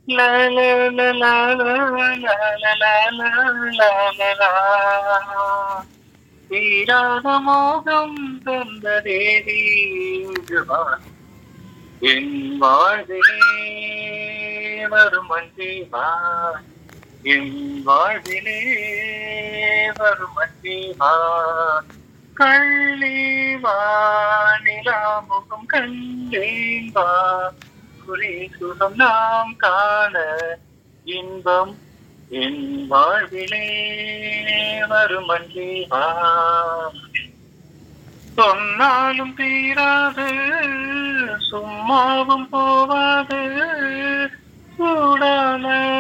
லா லா லா லா லா லா லா லா லா லா லா லா. தீராத மோகம் தந்த தேவி இதுவா? என் வாழ்விலே வரும் அன்பேவா என் வாழ்விலே வரும் அன்பேவா கள்ளேவா நிலாமுகம் கண்டேன் வா குறி சுகம் நாம் காண இன்பம் என் வாழ்விலே வரும் அன்பேவா சொன்னாலும் தீராது சும்மாவும் போவாது சூடான